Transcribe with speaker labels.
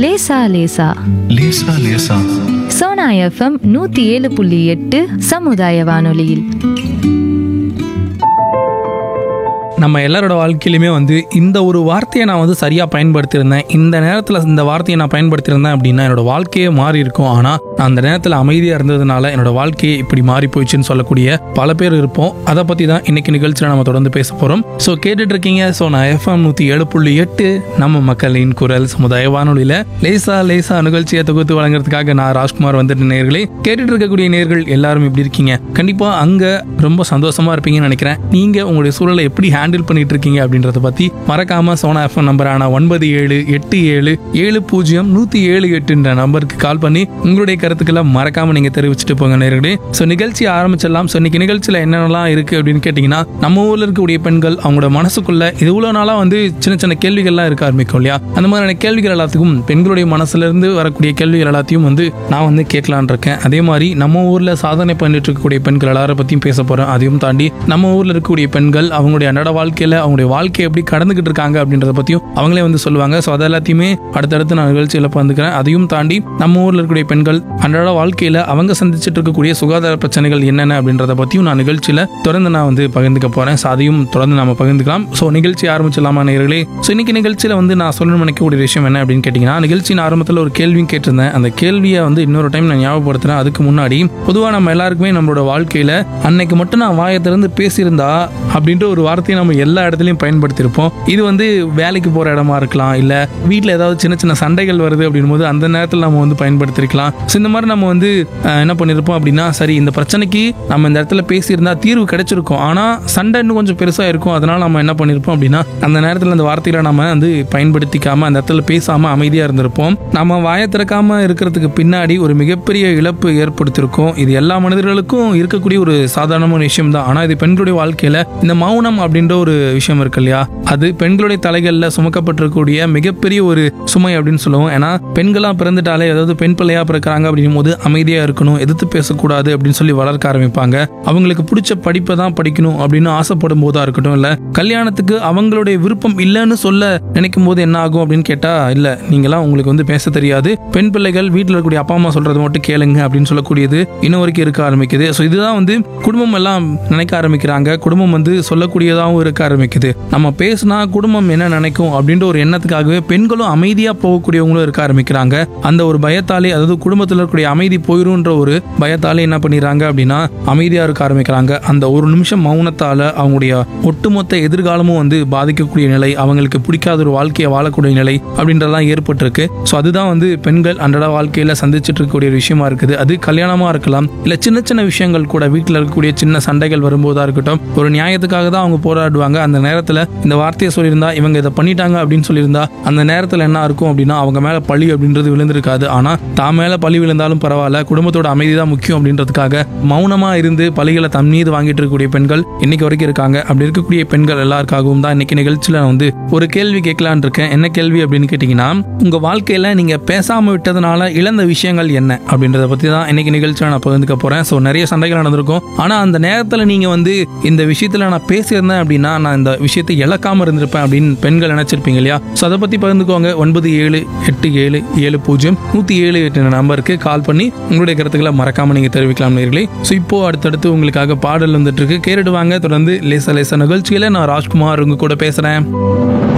Speaker 1: லேசா லேசா
Speaker 2: லேசா லேசா
Speaker 1: சோனா எஃப்எம் நூத்தி ஏழு புள்ளி எட்டு சமுதாய வானொலியில்
Speaker 3: நம்ம எல்லாரோட வாழ்க்கையிலுமே வந்து இந்த ஒரு வார்த்தையை நான் வந்து சரியாக பயன்படுத்தியிருந்தேன் இந்த நேரத்தில் இந்த வார்த்தையை நான் பயன்படுத்தியிருந்தேன் அப்படின்னா என்னோட வாழ்க்கையே மாறி இருக்கும் ஆனால் நான் அந்த நேரத்தில் அமைதியாக இருந்ததுனால என்னோட வாழ்க்கையே இப்படி மாறி போயிடுச்சுன்னு சொல்லக்கூடிய பல பேர் இருப்போம் அதை பற்றி தான் இன்னைக்கு நிகழ்ச்சியில் நம்ம தொடர்ந்து பேச போகிறோம் ஸோ கேட்டுட்டு இருக்கீங்க ஸோ நான் எஃப்எம் நூற்றி ஏழு புள்ளி எட்டு நம்ம மக்களின் குரல் சமுதாய வானொலியில் லேசா லேசா நிகழ்ச்சியை தொகுத்து வழங்குறதுக்காக நான் ராஜ்குமார் வந்துட்டு நேர்களே கேட்டுட்டு இருக்கக்கூடிய நேர்கள் எல்லாரும் எப்படி இருக்கீங்க கண்டிப்பாக அங்கே ரொம்ப சந்தோஷமா இருப்பீங்கன்னு நினைக்கிறேன் நீங்கள் உங்களுடைய சூழலை எப்படி ஹேண்டில் பண்ணிட்டு இருக்கீங்க அப்படின்றத பற்றி மறக்காம சோனா எஃப்எம் நம்பரான ஒன்பது ஏழு எட்டு ஏழு ஏழு பூஜ்ஜியம் நூற்றி ஏழு எட்டுன்ற நம்பருக்கு கால் பண்ணி உங்களுடைய கருத்துக்களை மறக்காம நீங்கள் தெரிவிச்சுட்டு போங்க நேர்களே ஸோ நிகழ்ச்சி ஆரம்பிச்சிடலாம் ஸோ இன்னைக்கு நிகழ்ச்சியில் என்னென்னலாம் இருக்குது அப்படின்னு கேட்டிங்கன்னா நம்ம ஊரில் இருக்கக்கூடிய பெண்கள் அவங்களோட மனசுக்குள்ள இது இவ்வளோ நாளாக வந்து சின்ன சின்ன கேள்விகள்லாம் இருக்க ஆரம்பிக்கும் இல்லையா அந்த மாதிரியான கேள்விகள் எல்லாத்துக்கும் பெண்களுடைய மனசுல இருந்து வரக்கூடிய கேள்விகள் எல்லாத்தையும் வந்து நான் வந்து கேட்கலான் இருக்கேன் அதே மாதிரி நம்ம ஊரில் சாதனை பண்ணிட்டு இருக்கக்கூடிய பெண்கள் எல்லாரை பற்றியும் பேச போகிறேன் அதையும் தாண்டி நம்ம ஊரில் இருக்கக்கூடிய பெண்கள் அவங்களுடைய அன்றாட வாழ்க்கையில் அவங்களுடைய வாழ்க்கையை எப்படி கடந்துக்கிட்டு இருக்காங்க அப்படின்றத பற்றியும் அவங்களே வந்து சொல்லுவாங்க ஸோ அது எல்லாத்தையுமே அடுத்தடுத்து நான் நிகழ்ச்சியில் பந்துக்கிறேன் அதையும் தாண்டி நம்ம ஊரில் இருக்கக்கூடிய பெண்கள் அன்றாட வாழ்க்கையில் அவங்க சந்திச்சுட்டு இருக்கக்கூடிய சுகாதார பிரச்சனைகள் என்னென்ன அப்படின்றத பற்றியும் நான் நிகழ்ச்சியில் தொடர்ந்து நான் வந்து பகிர்ந்துக்க போகிறேன் ஸோ அதையும் தொடர்ந்து நம்ம பகிர்ந்துக்கலாம் ஸோ நிகழ்ச்சி ஆரம்பிச்சிடலாமா நேர்களே ஸோ இன்னைக்கு நிகழ்ச்சியில் வந்து நான் சொல்லணும்னு நினைக்கக்கூடிய விஷயம் என்ன அப்படின்னு கேட்டிங்கன்னா நிகழ்ச்சியின் ஆரம்பத்தில் ஒரு கேள்வியும் கேட்டிருந்தேன் அந்த கேள்வியை வந்து இன்னொரு டைம் நான் ஞாபகப்படுத்துறேன் அதுக்கு முன்னாடி பொதுவாக நம்ம எல்லாருக்குமே நம்மளோட வாழ்க்கையில் அன்னைக்கு மட்டும் நான் வாயை திறந்து பேசியிருந்தா அப்படின்ற ஒரு வார்த்தையை நம்ம எல்லா இடத்துலையும் பயன்படுத்தியிருப்போம் இது வந்து வேலைக்கு போகிற இடமா இருக்கலாம் இல்லை வீட்டில் ஏதாவது சின்ன சின்ன சண்டைகள் வருது அப்படின்னும் போது அந்த நேரத்தில் நம்ம வந்து பயன்படுத்திருக்கலாம் ஸோ இந்த மாதிரி நம்ம வந்து அஹ், என்ன பண்ணியிருப்போம் அப்படின்னா சரி இந்த பிரச்சனைக்கு நம்ம இந்த இடத்துல பேசியிருந்தா தீர்வு கிடைச்சிருக்கும் ஆனால் சண்டை இன்னும் கொஞ்சம் பெருசாக இருக்கும் அதனால நம்ம என்ன பண்ணியிருப்போம் அப்படின்னா அந்த நேரத்தில் அந்த வார்த்தைகளை நம்ம வந்து பயன்படுத்திக்காம அந்த இடத்துல பேசாமல் அமைதியாக இருந்திருப்போம் நம்ம வாயை திறக்காம இருக்கிறதுக்கு பின்னாடி ஒரு மிகப்பெரிய இழப்பு ஏற்படுத்தியிருக்கோம் இது எல்லா மனிதர்களுக்கும் இருக்கக்கூடிய ஒரு சாதாரணமான விஷயம் தான் ஆனால் இது பெண்களுடைய வாழ்க்கையில் இந்த மௌனம் அப்படின்ற ஒரு விஷயம் இருக்கு இல்லையா அது பெண்களுடைய தலைகளில் சுமக்கப்பட்டிருக்கக்கூடிய மிகப்பெரிய ஒரு சுமை அப்படின்னு சொல்லுவோம் ஏன்னா பெண்களாக பிறந்துட்டாலே அதாவது பெண் பிள்ளையா பிறக்கிறாங்க அப்படிங்கும் போது அமைதியாக இருக்கணும் எதிர்த்து பேசக்கூடாது அப்படின்னு சொல்லி வளர்க்க ஆரம்பிப்பாங்க அவங்களுக்கு பிடிச்ச படிப்பை தான் படிக்கணும் அப்படின்னு ஆசைப்படும் போதா இருக்கட்டும் இல்லை கல்யாணத்துக்கு அவங்களுடைய விருப்பம் இல்லைன்னு சொல்ல நினைக்கும் போது என்ன ஆகும் அப்படின்னு கேட்டா இல்ல நீங்களாம் உங்களுக்கு வந்து பேச தெரியாது பெண் பிள்ளைகள் வீட்டில் இருக்கக்கூடிய அப்பா அம்மா சொல்றது மட்டும் கேளுங்க அப்படின்னு சொல்லக்கூடியது இன்னும் வரைக்கும் இருக்க ஆரம்பிக்குது ஸோ இதுதான் வந்து குடும்பம் எல்லாம் நினைக்க ஆரம்பிக்கிறாங்க குடும்பம் வந்து சொல்லக்கூடியதாகவும் இருக்க ஆரம்பிக்குது நம்ம பேசினா குடும்பம் என்ன நினைக்கும் அப்படின்ற ஒரு எண்ணத்துக்காகவே பெண்களும் அமைதியா போகக்கூடியவங்களும் இருக்க ஆரம்பிக்கிறாங்க அந்த ஒரு பயத்தாலே அதாவது குடும்பத்தில் இருக்கக்கூடிய அமைதி போயிரும்ன்ற ஒரு பயத்தாலே என்ன பண்ணிடுறாங்க அப்படின்னா அமைதியா இருக்க ஆரம்பிக்கிறாங்க அந்த ஒரு நிமிஷம் மௌனத்தால அவங்களுடைய ஒட்டுமொத்த எதிர்காலமும் வந்து பாதிக்கக்கூடிய நிலை அவங்களுக்கு பிடிக்காத ஒரு வாழ்க்கையை வாழக்கூடிய நிலை அப்படின்றதெல்லாம் ஏற்பட்டிருக்கு ஸோ அதுதான் வந்து பெண்கள் அன்றாட வாழ்க்கையில சந்திச்சுட்டு இருக்கக்கூடிய ஒரு விஷயமா இருக்குது அது கல்யாணமா இருக்கலாம் இல்ல சின்ன சின்ன விஷயங்கள் கூட வீட்டில் இருக்கக்கூடிய சின்ன சண்டைகள் வரும்போதா இருக்கட்டும் ஒரு நியாயத்துக்காக தான் அவங்க போராடுவாங்க அந்த நேரத்துல இந்த வார்த்தையை சொல்லியிருந்தா இவங்க இதை பண்ணிட்டாங்க அப்படின்னு சொல்லியிருந்தா அந்த நேரத்துல என்ன இருக்கும் அப்படின்னா அவங்க மேல பழி அப்படின்றது விழுந்திருக்காது ஆனா தான் மேல பழி விழுந்தாலும் பரவாயில்ல குடும்பத்தோட அமைதி தான் முக்கியம் அப்படின்றதுக்காக மௌனமா இருந்து பழிகளை தன் மீது வாங்கிட்டு இருக்கக்கூடிய பெண்கள் இன்னைக்கு வரைக்கும் இருக்காங்க அப்படி இருக்கக்கூடிய பெண்கள் எல்லாருக்காகவும் தான் இன்னைக்கு நிகழ்ச்சியில நான் வந்து ஒரு கேள்வி கேட்கலான் இருக்கேன் என்ன கேள்வி அப்படின்னு கேட்டீங்கன்னா உங்க வாழ்க்கையில நீங்க பேசாம விட்டதுனால இழந்த விஷயங்கள் என்ன அப்படின்றத பத்தி தான் இன்னைக்கு நிகழ்ச்சியில நான் பகிர்ந்துக்க போறேன் ஸோ நிறைய சண்டைகள் நடந்திருக்கும் ஆனா அந்த நேரத்துல நீங்க வந்து இந்த விஷயத்துல நான் பேசியிருந்தேன் அப்படின்னா நான் இந்த விஷயத்தை இழக்காம இருந்திருப்பேன் அப்படின்னு பெண்கள் நினைச்சிருப்பீங்க இல்லையா ஸோ அதை பத்தி பகிர்ந்துக்கோங்க ஒன்பது ஏழு எட்டு ஏழு ஏழு பூஜ்ஜியம் நூத்தி ஏழு எட்டு நம்பருக்கு கால் பண்ணி உங்களுடைய கருத்துக்களை மறக்காம நீங்க தெரிவிக்கலாம் நேர்களே ஸோ இப்போ அடுத்தடுத்து உங்களுக்காக பாடல் வந்துட்டு இருக்கு கேட்டுட்டு வாங்க தொடர்ந்து லேச லேச நிகழ்ச்சியில நான் ராஜ்குமார் உங்க கூட பேசுறேன்